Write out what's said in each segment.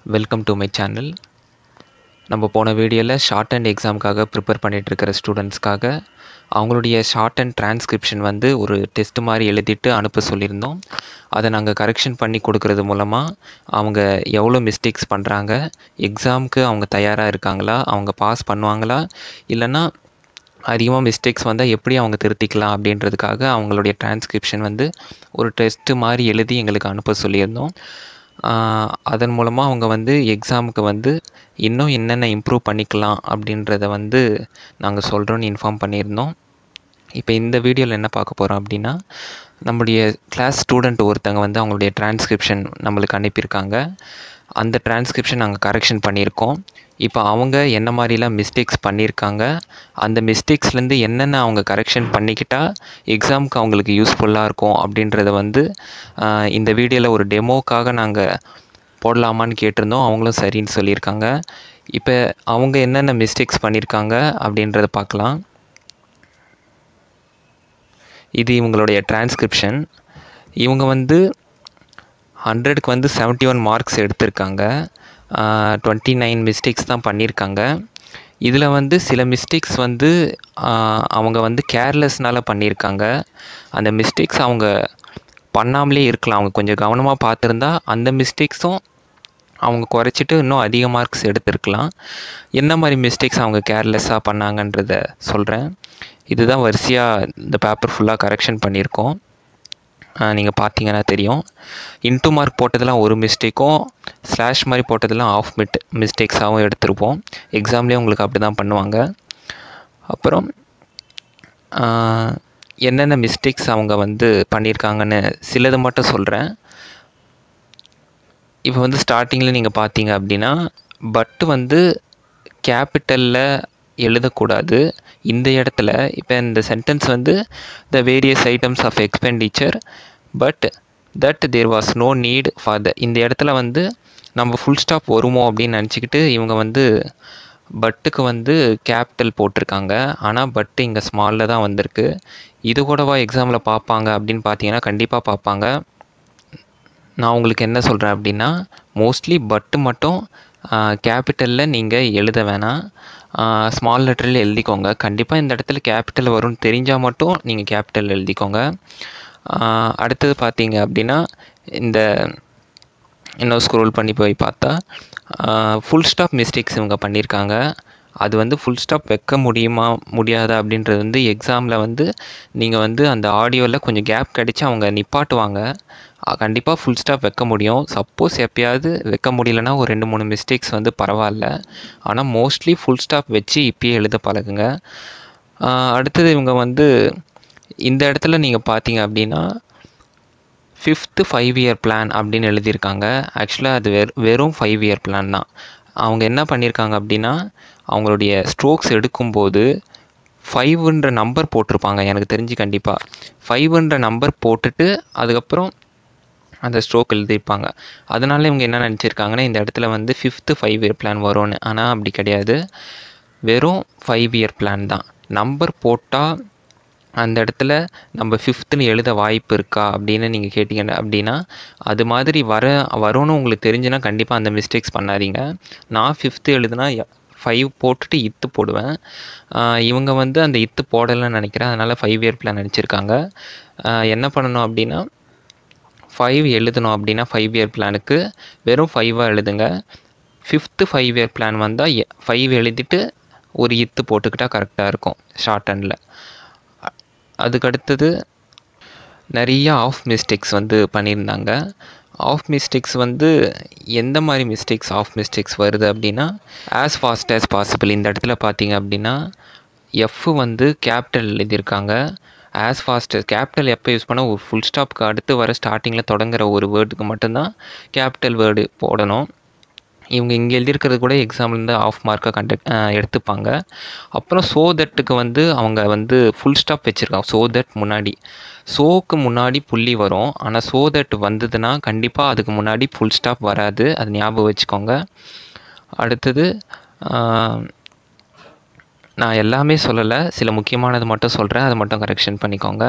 welcome to my channel நம்ம போன வீடியோவில் ஷார்ட் அண்ட் எக்ஸாமுக்காக ப்ரிப்பேர் பண்ணிகிட்ருக்கிற ஸ்டூடெண்ட்ஸ்க்காக அவங்களுடைய ஷார்ட் அண்ட் டிரான்ஸ்கிரிப்ஷன் வந்து ஒரு டெஸ்ட் மாதிரி எழுதிட்டு அனுப்ப சொல்லியிருந்தோம் அதை நாங்கள் கரெக்ஷன் பண்ணி கொடுக்கறது மூலமாக அவங்க எவ்வளோ மிஸ்டேக்ஸ் பண்ணுறாங்க எக்ஸாமுக்கு அவங்க தயாராக இருக்காங்களா அவங்க பாஸ் பண்ணுவாங்களா இல்லைன்னா அதிகமாக மிஸ்டேக்ஸ் வந்தால் எப்படி அவங்க திருத்திக்கலாம் அப்படின்றதுக்காக அவங்களுடைய டிரான்ஸ்கிரிப்ஷன் வந்து ஒரு டெஸ்ட்டு மாதிரி எழுதி எங்களுக்கு அனுப்ப சொல்லியிருந்தோம் ஆஹ் அதன் மூலமாக அவங்க வந்து எக்ஸாமுக்கு வந்து இன்னும் என்னென்ன இம்ப்ரூவ் பண்ணிக்கலாம் அப்படின்றத வந்து நாங்கள் சொல்கிறோன்னு இன்ஃபார்ம் பண்ணியிருந்தோம் இப்போ இந்த வீடியோவில் என்ன பார்க்க போகிறோம் அப்படின்னா நம்முடைய கிளாஸ் ஸ்டூடெண்ட் ஒருத்தங்க வந்து அவங்களுடைய டிரான்ஸ்கிரிப்ஷன் நம்மளுக்கு அனுப்பியிருக்காங்க அந்த டிரான்ஸ்கிரிப்ஷன் நாங்கள் கரெக்ஷன் பண்ணியிருக்கோம் இப்போ அவங்க என்ன மாதிரிலாம் மிஸ்டேக்ஸ் பண்ணியிருக்காங்க அந்த மிஸ்டேக்ஸ்லேருந்து என்னென்ன அவங்க கரெக்ஷன் பண்ணிக்கிட்டா எக்ஸாமுக்கு அவங்களுக்கு யூஸ்ஃபுல்லாக இருக்கும் அப்படின்றத வந்து ஆஹ் இந்த வீடியோவில் ஒரு டெமோக்காக நாங்கள் போடலாமான்னு கேட்டிருந்தோம் அவங்களும் சரின்னு சொல்லியிருக்காங்க இப்போ அவங்க என்னென்ன மிஸ்டேக்ஸ் பண்ணியிருக்காங்க அப்படின்றத பார்க்கலாம் இது இவங்களுடைய டிரான்ஸ்கிரிப்ஷன் இவங்க வந்து ஹண்ட்ரடுக்கு வந்து செவன்ட்டி ஒன் மார்க்ஸ் எடுத்திருக்காங்க டுவெண்ட்டி நைன் மிஸ்டேக்ஸ் தான் பண்ணியிருக்காங்க இதில் வந்து சில மிஸ்டேக்ஸ் வந்து ஆஹ் அவங்க வந்து கேர்லெஸ்னால் பண்ணியிருக்காங்க அந்த மிஸ்டேக்ஸ் அவங்க பண்ணாமலே இருக்கலாம் அவங்க கொஞ்சம் கவனமாக பார்த்துருந்தா அந்த மிஸ்டேக்ஸும் அவங்க குறைச்சிட்டு இன்னும் அதிக மார்க்ஸ் எடுத்திருக்கலாம் என்ன மாதிரி மிஸ்டேக்ஸ் அவங்க கேர்லெஸ்ஸாக பண்ணாங்கன்றத சொல்கிறேன் இதுதான் வரிசையாக இந்த பேப்பர் ஃபுல்லாக கரெக்ஷன் பண்ணியிருக்கோம் நீங்கள் பார்த்தீங்கன்னா தெரியும் இன்டூ மார்க் போட்டதெல்லாம் ஒரு மிஸ்டேக்கும் ஸ்லாஷ் மாதிரி போட்டதெல்லாம் ஆஃப் மிட் மிஸ்டேக்ஸாகவும் எடுத்திருப்போம் எக்ஸாம்லேயும் உங்களுக்கு அப்படி தான் பண்ணுவாங்க அப்புறம் ஆஹ், என்னென்ன மிஸ்டேக்ஸ் அவங்க வந்து பண்ணியிருக்காங்கன்னு சிலது மட்டும் சொல்கிறேன் இப்போ வந்து ஸ்டார்டிங்கில் நீங்கள் பார்த்தீங்க அப்படின்னா பட்டு வந்து கேபிட்டலில் எழுதக்கூடாது இந்த இடத்துல இப்போ இந்த சென்டென்ஸ் வந்து the various items of expenditure but that there was no need for the இந்த இடத்துல வந்து நம்ம ஃபுல் ஸ்டாப் வருமோ அப்படின்னு நினச்சிக்கிட்டு இவங்க வந்து பட்டுக்கு வந்து கேபிட்டல் போட்டிருக்காங்க ஆனால் பட்டு இங்கே ஸ்மாலில் தான் வந்திருக்கு இது கூடவா எக்ஸாமில் பார்ப்பாங்க அப்படின்னு பார்த்தீங்கன்னா கண்டிப்பாக பார்ப்பாங்க நான் உங்களுக்கு என்ன சொல்கிறேன் அப்படின்னா மோஸ்ட்லி பட்டு மட்டும் கேபிட்டலில் நீங்கள் எழுத வேணாம் ஸ்மால் லெட்டரில் எழுதிக்கோங்க கண்டிப்பாக இந்த இடத்துல கேபிட்டல் வரும்னு தெரிஞ்சால் மட்டும் நீங்கள் கேபிட்டல் எழுதிக்கோங்க ஆஹ் அடுத்தது பார்த்தீங்க அப்படின்னா இந்த இன்னும் ஸ்க்ரோல் பண்ணி போய் பார்த்தா ஃபுல் ஸ்டாப் மிஸ்டேக்ஸ் இவங்க பண்ணியிருக்காங்க அது வந்து ஃபுல் ஸ்டாப் வைக்க முடியுமா முடியாதா அப்படின்றது வந்து எக்ஸாமில் வந்து நீங்கள் வந்து அந்த ஆடியோவில் கொஞ்சம் கேப் கிடச்சி அவங்க நிப்பாட்டுவாங்க கண்டிப்பாக ஃபுல் ஸ்டாப் வைக்க முடியும் சப்போஸ் எப்பயாவது வைக்க முடியலன்னா ஒரு ரெண்டு மூணு மிஸ்டேக்ஸ் வந்து பரவாயில்ல ஆனால் மோஸ்ட்லி ஃபுல் ஸ்டாப் வச்சு இப்பயே எழுத பழகுங்க ஆஹ் அடுத்தது இவங்க வந்து இந்த இடத்துல நீங்கள் பார்த்தீங்க அப்படின்னா ஃபிஃப்த்து ஃபைவ் இயர் பிளான் அப்படின்னு எழுதியிருக்காங்க ஆக்சுவலாக அது வெறு வெறும் ஃபைவ் இயர் பிளான் தான் அவங்க என்ன பண்ணியிருக்காங்க அப்படின்னா அவங்களுடைய ஸ்ட்ரோக்ஸ் எடுக்கும்போது ஃபைவ்ன்ற நம்பர் போட்டிருப்பாங்க எனக்கு தெரிஞ்சு கண்டிப்பாக ஃபைவ்ன்ற நம்பர் போட்டுட்டு அதுக்கப்புறம் அந்த ஸ்ட்ரோக் எழுதியிருப்பாங்க அதனால இவங்க என்ன நினச்சிருக்காங்கன்னா இந்த இடத்துல வந்து ஃபிஃப்த்து ஃபைவ் இயர் பிளான் வரும்னு ஆனால் அப்படி கிடையாது வெறும் ஃபைவ் இயர் பிளான் தான் நம்பர் போட்டால் அந்த இடத்துல நம்ம ஃபிஃப்த்துன்னு எழுத வாய்ப்பு இருக்கா அப்படின்னு நீங்கள் கேட்டிங்க அப்படின்னா அது மாதிரி வர வரும்னு உங்களுக்கு தெரிஞ்சுன்னா கண்டிப்பாக அந்த மிஸ்டேக்ஸ் பண்ணாதீங்க நான் ஃபிஃப்த்து எழுதுனா ஃபைவ் போட்டுட்டு இத்து போடுவேன் ஆஹ் இவங்க வந்து அந்த இத்து போடலைன்னு நினைக்கிறேன் அதனால் ஃபைவ் இயர் பிளான் நினச்சிருக்காங்க என்ன பண்ணணும் அப்படின்னா ஃபைவ் எழுதணும் அப்படின்னா ஃபைவ் இயர் பிளானுக்கு வெறும் ஃபைவாக எழுதுங்க ஃபிஃப்த்து ஃபைவ் இயர் பிளான் வந்தால் ஃபைவ் எழுதிட்டு ஒரு இத்து போட்டுக்கிட்டால் கரெக்டாக இருக்கும் ஷார்ட் ஹேண்டில் அதுக்கு அடுத்தது நிறைய ஆஃப் மிஸ்டேக்ஸ் வந்து பண்ணியிருந்தாங்க ஆஃப் மிஸ்டேக்ஸ் வந்து எந்த மாதிரி மிஸ்டேக்ஸ் ஆஃப் மிஸ்டேக்ஸ் வருது அப்படின்னா ஆஸ் ஃபாஸ்ட் as பாசிபிள் இந்த இடத்துல பார்த்தீங்க அப்படின்னா எஃப் வந்து கேபிட்டல் எழுதியிருக்காங்க ஆஸ் ஃபாஸ்ட் கேபிட்டல் எப்போ யூஸ் பண்ணால் ஒரு ஃபுல் ஸ்டாப்க்கு அடுத்து வர ஸ்டார்டிங்கில் தொடங்குற ஒரு வேர்டுக்கு மட்டும்தான் கேபிட்டல் வேர்டு போடணும் இவங்க இங்கே எழுதியிருக்கிறது கூட எக்ஸாம்லேருந்து ஆஃப் மார்க்காக கண்டக்ட் எடுத்துப்பாங்க அப்புறம் சோ தட்டுக்கு வந்து அவங்க வந்து ஃபுல் ஸ்டாப் வச்சுருக்காங்க சோ தட் முன்னாடி சோக்கு முன்னாடி புள்ளி வரும் ஆனால் சோ தட் வந்ததுன்னா கண்டிப்பாக அதுக்கு முன்னாடி ஃபுல் ஸ்டாப் வராது அது ஞாபகம் வச்சுக்கோங்க அடுத்தது ஆஹ், நான் எல்லாமே சொல்லலை சில முக்கியமானது மட்டும் சொல்கிறேன் அதை மட்டும் கரெக்ஷன் பண்ணிக்கோங்க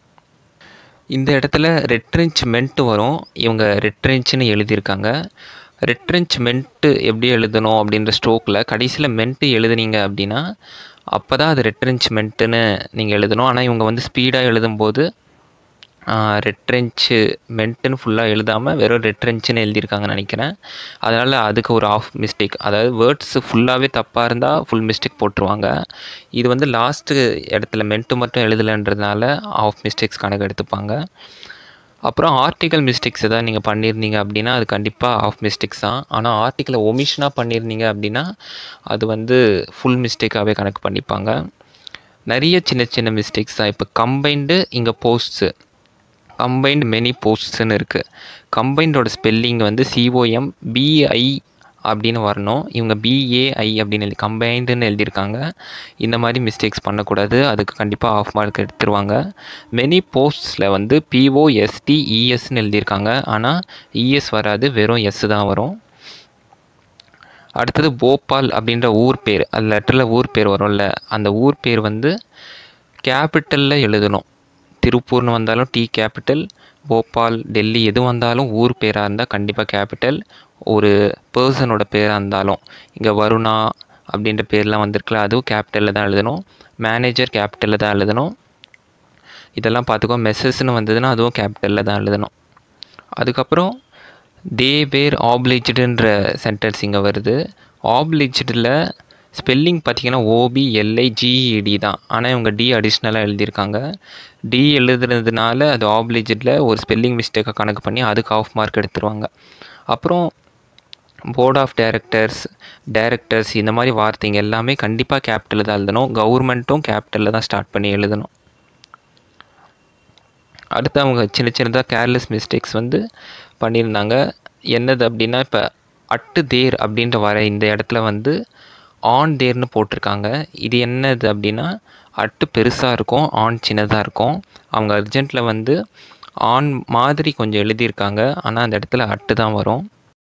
இந்த இடத்துல ரெட்ரென்ச்மெண்ட் வரும் இவங்க ரெட்ரென்ச்னு எழுதியிருக்காங்க ரெட்ரென்ச்மெண்ட்டு எப்படி எழுதணும் அப்படின்ற ஸ்ட்ரோக்கில் கடைசியில் மென்ட்டு எழுதுனீங்க அப்படின்னா அப்போ தான் அது ரெட்ரென்ச்மெண்ட்டுன்னு நீங்கள் எழுதணும் ஆனால் இவங்க வந்து ஸ்பீடாக எழுதும்போது ரெட்ரென்ச்சு மென்ட்டுன்னு ஃபுல்லாக எழுதாமல் வெறும் ரெட்ரென்ச்சுன்னு எழுதியிருக்காங்கன்னு நினைக்கிறேன் அதனால் அதுக்கு ஒரு ஆஃப் மிஸ்டேக் அதாவது வேர்ட்ஸ் ஃபுல்லாகவே தப்பாக இருந்தால் ஃபுல் மிஸ்டேக் போட்டுருவாங்க இது வந்து லாஸ்ட்டு இடத்துல மென்ட்டு மட்டும் எழுதலைன்றதுனால ஆஃப் மிஸ்டேக்ஸ் கணக்கு எடுத்துப்பாங்க அப்புறம் ஆர்டிக்கல் மிஸ்டேக்ஸ் எதாவது நீங்கள் பண்ணியிருந்தீங்க அப்படின்னா அது கண்டிப்பாக ஆஃப் மிஸ்டேக்ஸ் தான் ஆனால் ஆர்டிக்கலை ஒமிஷனாக பண்ணியிருந்தீங்க அப்படின்னா அது வந்து ஃபுல் மிஸ்டேக்காகவே கணக்கு பண்ணிப்பாங்க நிறைய சின்ன சின்ன மிஸ்டேக்ஸ் தான் இப்போ கம்பைண்டு இங்கே போஸ்ட்ஸு கம்பைன்ட் மெனி போஸ்ட்ஸ்னு இருக்குது கம்பைண்டோட ஸ்பெல்லிங் வந்து சிஓஎம் பிஐ அப்படின்னு வரணும் இவங்க பிஏஐ அப்படின்னு எழுதி கம்பைண்டுன்னு எழுதியிருக்காங்க இந்த மாதிரி மிஸ்டேக்ஸ் பண்ணக்கூடாது அதுக்கு கண்டிப்பாக ஆஃப் மார்க் எடுத்துருவாங்க மெனி போஸ்ட்ஸில் வந்து பிஓஎஸ்டி இஎஸ்ன்னு எழுதியிருக்காங்க ஆனால் இஎஸ் வராது வெறும் எஸ் தான் வரும் அடுத்தது போபால் அப்படின்ற ஊர் பேர் அந்த லெட்டரில் ஊர் பேர் வரும்ல அந்த ஊர் பேர் வந்து கேபிட்டலில் எழுதணும் திருப்பூர்னு வந்தாலும் டி கேபிட்டல் போபால் டெல்லி எது வந்தாலும் ஊர் பேராக இருந்தால் கண்டிப்பாக கேபிட்டல் ஒரு பர்சனோட பேராக இருந்தாலும் இங்கே வருணா அப்படின்ற பேர்லாம் வந்திருக்குல்ல அதுவும் கேபிட்டலில் தான் எழுதணும் மேனேஜர் கேபிட்டலில் தான் எழுதணும் இதெல்லாம் பார்த்துக்கோ மெசஸ்ன்னு வந்ததுன்னா அதுவும் கேபிட்டலில் தான் எழுதணும் அதுக்கப்புறம் தே வேர் ஆப்ளிஜ்டுன்ற சென்டென்ஸ் இங்கே வருது ஆப்ளிஜ்டில் ஸ்பெல்லிங் பார்த்தீங்கன்னா ஓபி எல்ஐ ஜிஇடி தான் ஆனால் இவங்க டி அடிஷ்னலாக எழுதியிருக்காங்க டி எழுதுறதுனால அது ஆப்ளிஜில் ஒரு ஸ்பெல்லிங் மிஸ்டேக்கை கணக்கு பண்ணி அதுக்கு ஆஃப் மார்க் எடுத்துருவாங்க அப்புறம் போர்ட் ஆஃப் டைரக்டர்ஸ் டைரக்டர்ஸ் இந்த மாதிரி வார்த்தைங்க எல்லாமே கண்டிப்பாக கேபிட்டலில் தான் எழுதணும் கவர்மெண்ட்டும் கேபிட்டலில் தான் ஸ்டார்ட் பண்ணி எழுதணும் அடுத்து அவங்க சின்ன சின்னதாக கேர்லெஸ் மிஸ்டேக்ஸ் வந்து பண்ணியிருந்தாங்க என்னது அப்படின்னா இப்போ அட்டு தேர் அப்படின்ற வர இந்த இடத்துல வந்து ஆன் தேர்னு போட்டிருக்காங்க இது என்னது அப்படின்னா அட்டு பெருசாக இருக்கும் ஆன் சின்னதாக இருக்கும் அவங்க அர்ஜென்ட்டில் வந்து ஆன் மாதிரி கொஞ்சம் எழுதியிருக்காங்க ஆனால் அந்த இடத்துல அட்டு தான் வரும்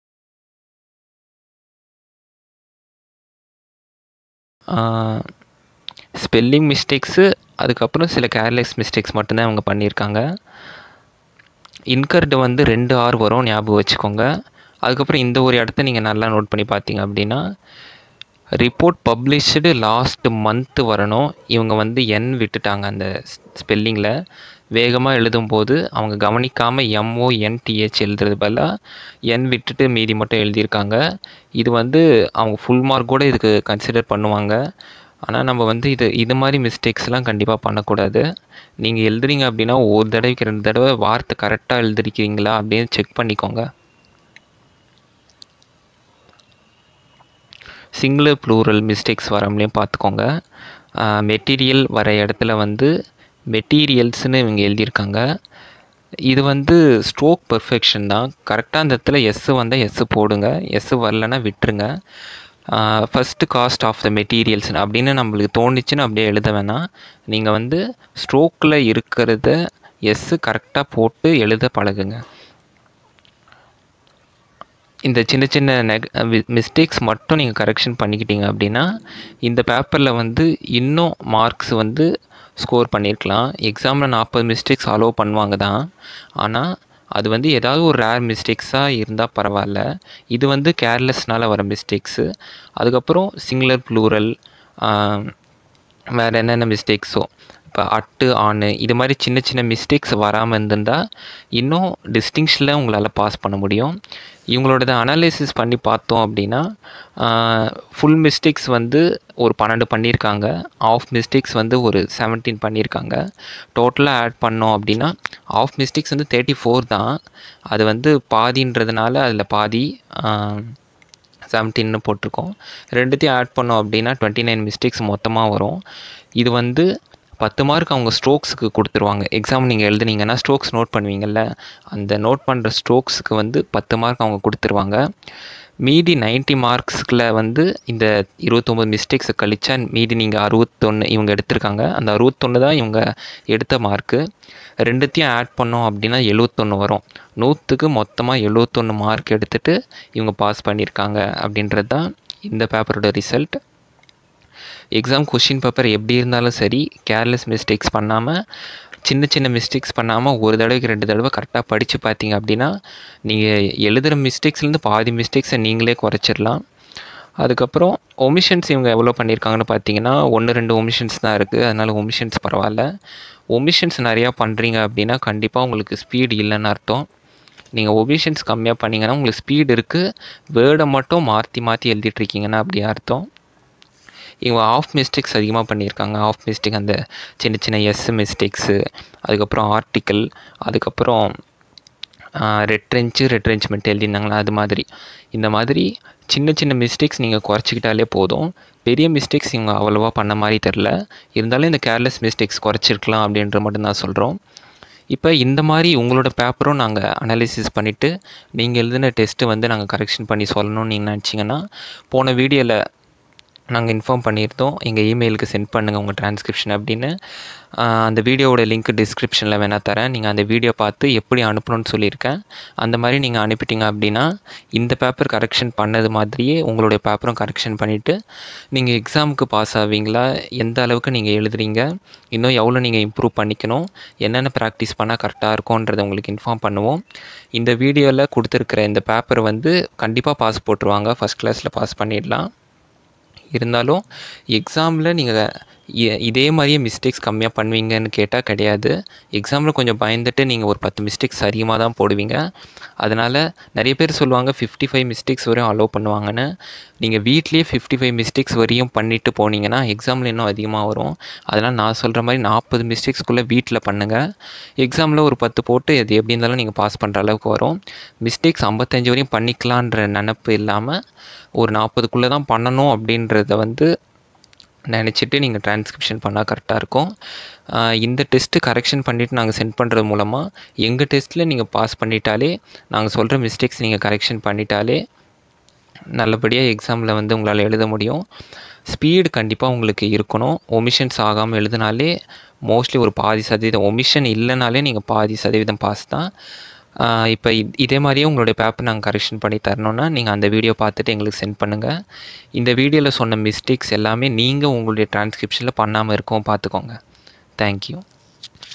ஸ்பெல்லிங் மிஸ்டேக்ஸு அதுக்கப்புறம் சில கேர்லெஸ் மிஸ்டேக்ஸ் மட்டும்தான் அவங்க பண்ணியிருக்காங்க இன்கர்டு வந்து ரெண்டு ஆர் வரும் ஞாபகம் வச்சுக்கோங்க அதுக்கப்புறம் இந்த ஒரு இடத்த நீங்கள் நல்லா நோட் பண்ணி பார்த்தீங்க அப்படின்னா ரிப்போர்ட் பப்ளிஷ்டு லாஸ்ட் மந்த்து வரணும் இவங்க வந்து என் விட்டுட்டாங்க அந்த ஸ்பெல்லிங்கில் வேகமாக எழுதும்போது அவங்க கவனிக்காமல் எம்ஓஎன்டிஹெச் எழுதுறது பதிலாக என் விட்டுட்டு மீதி மட்டும் எழுதியிருக்காங்க இது வந்து அவங்க ஃபுல் மார்க் கூட இதுக்கு கன்சிடர் பண்ணுவாங்க ஆனால் நம்ம வந்து இது இது மாதிரி மிஸ்டேக்ஸ்லாம் கண்டிப்பாக பண்ணக்கூடாது நீங்கள் எழுதுறீங்க அப்படின்னா ஒரு தடவைக்கு ரெண்டு தடவை வார்த்தை கரெக்டாக எழுதிருக்கீங்களா அப்படின்னு செக் பண்ணிக்கோங்க சிங்குலர் ப்ளூரல் மிஸ்டேக்ஸ் வராமலையும் பார்த்துக்கோங்க மெட்டீரியல் வர இடத்துல வந்து மெட்டீரியல்ஸ்னு இவங்க எழுதியிருக்காங்க இது வந்து ஸ்ட்ரோக் பர்ஃபெக்ஷன் தான் கரெக்டாக அந்த இடத்துல எஸ்ஸு வந்தால் எஸ்ஸு போடுங்க எஸ்ஸு வரலன்னா விட்டுருங்க first cost of the materials அப்படின்னு நம்மளுக்கு தோணுச்சுன்னு அப்படியே எழுத வேணாம் நீங்கள் வந்து ஸ்ட்ரோக்கில் இருக்கிறத எஸ்ஸு கரெக்டாக போட்டு எழுத பழகுங்க இந்த சின்ன சின்ன நெக் மிஸ்டேக்ஸ் மட்டும் நீங்கள் கரெக்ஷன் பண்ணிக்கிட்டீங்க அப்படின்னா இந்த பேப்பரில் வந்து இன்னும் மார்க்ஸ் வந்து ஸ்கோர் பண்ணியிருக்கலாம் எக்ஸாமில் நாற்பது மிஸ்டேக்ஸ் அலோவ் பண்ணுவாங்க தான் ஆனால் அது வந்து ஏதாவது ஒரு ரேர் மிஸ்டேக்ஸாக இருந்தால் பரவாயில்ல இது வந்து கேர்லெஸ்னால் வர மிஸ்டேக்ஸு அதுக்கப்புறம் சிங்குலர் ப்ளூரல் வேறு என்னென்ன மிஸ்டேக்ஸோ இப்போ அட்டு ஆணு இது மாதிரி சின்ன சின்ன மிஸ்டேக்ஸ் வராமல் இருந்திருந்தால் இன்னும் டிஸ்டிங்ஷனில் உங்களால் பாஸ் பண்ண முடியும் இவங்களோடத அனாலிசிஸ் பண்ணி பார்த்தோம் அப்படின்னா ஃபுல் மிஸ்டேக்ஸ் வந்து ஒரு பன்னெண்டு பண்ணியிருக்காங்க ஆஃப் மிஸ்டேக்ஸ் வந்து ஒரு செவன்டீன் பண்ணியிருக்காங்க டோட்டலாக ஆட் பண்ணோம் அப்படின்னா ஆஃப் மிஸ்டேக்ஸ் வந்து தேர்ட்டி ஃபோர் தான் அது வந்து பாதின்றதுனால அதில் பாதி செவன்டீன்னு போட்டிருக்கோம் ரெண்டுத்தையும் ஆட் பண்ணோம் அப்படின்னா டுவெண்ட்டி நைன் மிஸ்டேக்ஸ் மொத்தமாக வரும் இது வந்து பத்து மார்க் அவங்க ஸ்ட்ரோக்ஸுக்கு கொடுத்துருவாங்க எக்ஸாம் நீங்கள் எழுதுனீங்கன்னா ஸ்ட்ரோக்ஸ் நோட் பண்ணுவீங்கள்ல அந்த நோட் பண்ணுற ஸ்ட்ரோக்ஸுக்கு வந்து பத்து மார்க் அவங்க கொடுத்துருவாங்க மீதி நைன்ட்டி மார்க்ஸில் வந்து இந்த இருபத்தொம்போது மிஸ்டேக்ஸை கழிச்சா மீதி நீங்கள் அறுபத்தொன்று இவங்க எடுத்திருக்காங்க அந்த அறுபத்தொன்று தான் இவங்க எடுத்த மார்க்கு ரெண்டுத்தையும் ஆட் பண்ணோம் அப்படின்னா எழுவத்தொன்று வரும் நூற்றுக்கு மொத்தமாக எழுவத்தொன்று மார்க் எடுத்துகிட்டு இவங்க பாஸ் பண்ணியிருக்காங்க அப்படின்றது தான் இந்த பேப்பரோட ரிசல்ட் எக்ஸாம் கொஷின் பேப்பர் எப்படி இருந்தாலும் சரி கேர்லெஸ் மிஸ்டேக்ஸ் பண்ணாமல் சின்ன சின்ன மிஸ்டேக்ஸ் பண்ணாமல் ஒரு தடவைக்கு ரெண்டு தடவை கரெக்டாக படித்து பார்த்தீங்க அப்படின்னா நீங்கள் எழுதுகிற மிஸ்டேக்ஸ்லேருந்து பாதி மிஸ்டேக்ஸை நீங்களே குறைச்சிடலாம் அதுக்கப்புறம் ஒமிஷன்ஸ் இவங்க எவ்வளோ பண்ணியிருக்காங்கன்னு பார்த்தீங்கன்னா ஒன்று ரெண்டு ஒமிஷன்ஸ் தான் இருக்குது அதனால் ஒமிஷன்ஸ் பரவாயில்ல ஒமிஷன்ஸ் நிறையா பண்ணுறீங்க அப்படின்னா கண்டிப்பாக உங்களுக்கு ஸ்பீடு இல்லைன்னு அர்த்தம் நீங்கள் ஒமிஷன்ஸ் கம்மியாக பண்ணிங்கன்னா உங்களுக்கு ஸ்பீடு இருக்குது வேர்டை மட்டும் மாற்றி மாற்றி எழுதிட்டுருக்கீங்கன்னா அப்படி அர்த்தம் இவங்க ஆஃப் மிஸ்டேக்ஸ் அதிகமாக பண்ணியிருக்காங்க ஆஃப் மிஸ்டேக் அந்த சின்ன சின்ன எஸ் மிஸ்டேக்ஸு அதுக்கப்புறம் ஆர்டிக்கல் அதுக்கப்புறம் ரெட்ரென்ச்சு ரெட்ரென்ச்மெண்ட் எழுதியிருந்தாங்களா அது மாதிரி இந்த மாதிரி சின்ன சின்ன மிஸ்டேக்ஸ் நீங்கள் குறைச்சிக்கிட்டாலே போதும் பெரிய மிஸ்டேக்ஸ் இவங்க அவ்வளோவா பண்ண மாதிரி தெரில இருந்தாலும் இந்த கேர்லெஸ் மிஸ்டேக்ஸ் குறைச்சிருக்கலாம் அப்படின்ற மட்டும் தான் சொல்கிறோம் இப்போ இந்த மாதிரி உங்களோட பேப்பரும் நாங்கள் அனாலிசிஸ் பண்ணிவிட்டு நீங்கள் எழுதின டெஸ்ட்டு வந்து நாங்கள் கரெக்ஷன் பண்ணி சொல்லணும்னு நீங்கள் நினச்சிங்கன்னா போன வீடியோவில் நாங்கள் இன்ஃபார்ம் பண்ணியிருந்தோம் எங்கள் இமெயிலுக்கு சென்ட் பண்ணுங்கள் உங்கள் டிரான்ஸ்கிரிப்ஷன் அப்படின்னு அந்த வீடியோவோட லிங்க் டிஸ்கிரிப்ஷனில் வேணால் தரேன் நீங்கள் அந்த வீடியோ பார்த்து எப்படி அனுப்பணும்னு சொல்லியிருக்கேன் அந்த மாதிரி நீங்கள் அனுப்பிட்டீங்க அப்படின்னா இந்த பேப்பர் கரெக்ஷன் பண்ணது மாதிரியே உங்களுடைய பேப்பரும் கரெக்ஷன் பண்ணிவிட்டு நீங்கள் எக்ஸாமுக்கு பாஸ் ஆவீங்களா எந்த அளவுக்கு நீங்கள் எழுதுறீங்க இன்னும் எவ்வளோ நீங்கள் இம்ப்ரூவ் பண்ணிக்கணும் என்னென்ன ப்ராக்டிஸ் பண்ணால் கரெக்டாக இருக்கும்ன்றதை உங்களுக்கு இன்ஃபார்ம் பண்ணுவோம் இந்த வீடியோவில் கொடுத்துருக்குற இந்த பேப்பர் வந்து கண்டிப்பாக பாஸ் போட்டுருவாங்க ஃபஸ்ட் கிளாஸில் பாஸ் பண்ணிடலாம் இருந்தாலும் எக்ஸாமில் நீங்கள் இதே மாதிரியே மிஸ்டேக்ஸ் கம்மியாக பண்ணுவீங்கன்னு கேட்டால் கிடையாது எக்ஸாமில் கொஞ்சம் பயந்துட்டு நீங்கள் ஒரு பத்து மிஸ்டேக்ஸ் அதிகமாக தான் போடுவீங்க அதனால் நிறைய பேர் சொல்லுவாங்க ஃபிஃப்டி ஃபைவ் மிஸ்டேக்ஸ் வரையும் அலோவ் பண்ணுவாங்கன்னு நீங்கள் வீட்லேயே ஃபிஃப்டி ஃபைவ் மிஸ்டேக்ஸ் வரையும் பண்ணிவிட்டு போனீங்கன்னா எக்ஸாமில் இன்னும் அதிகமாக வரும் அதனால் நான் சொல்கிற மாதிரி நாற்பது மிஸ்டேக்ஸ்க்குள்ளே வீட்டில் பண்ணுங்கள் எக்ஸாமில் ஒரு பத்து போட்டு அது எப்படி இருந்தாலும் நீங்கள் பாஸ் பண்ணுற அளவுக்கு வரும் மிஸ்டேக்ஸ் ஐம்பத்தஞ்சு வரையும் பண்ணிக்கலான்ற நினப்பு இல்லாமல் ஒரு நாற்பதுக்குள்ளே தான் பண்ணணும் அப்படின்றத வந்து நினச்சிட்டு நீங்கள் டிரான்ஸ்கிரிப்ஷன் பண்ணால் கரெக்டாக இருக்கும் இந்த டெஸ்ட்டு கரெக்ஷன் பண்ணிவிட்டு நாங்கள் சென்ட் பண்ணுறது மூலமாக எங்கள் டெஸ்ட்டில் நீங்கள் பாஸ் பண்ணிட்டாலே நாங்கள் சொல்கிற மிஸ்டேக்ஸ் நீங்கள் கரெக்ஷன் பண்ணிட்டாலே நல்லபடியாக எக்ஸாமில் வந்து உங்களால் எழுத முடியும் ஸ்பீடு கண்டிப்பாக உங்களுக்கு இருக்கணும் ஒமிஷன்ஸ் ஆகாமல் எழுதினாலே மோஸ்ட்லி ஒரு பாதி சதவீதம் ஒமிஷன் இல்லைனாலே நீங்கள் பாதி சதவீதம் பாஸ் தான் இப்போ இதே மாதிரியே உங்களுடைய பேப்பர் நாங்கள் கரெக்ஷன் பண்ணி தரணுன்னா நீங்கள் அந்த வீடியோ பார்த்துட்டு எங்களுக்கு சென்ட் பண்ணுங்கள் இந்த வீடியோவில் சொன்ன மிஸ்டேக்ஸ் எல்லாமே நீங்கள் உங்களுடைய டிரான்ஸ்கிரிப்ஷனில் பண்ணாமல் இருக்கவும் பார்த்துக்கோங்க தேங்க்யூ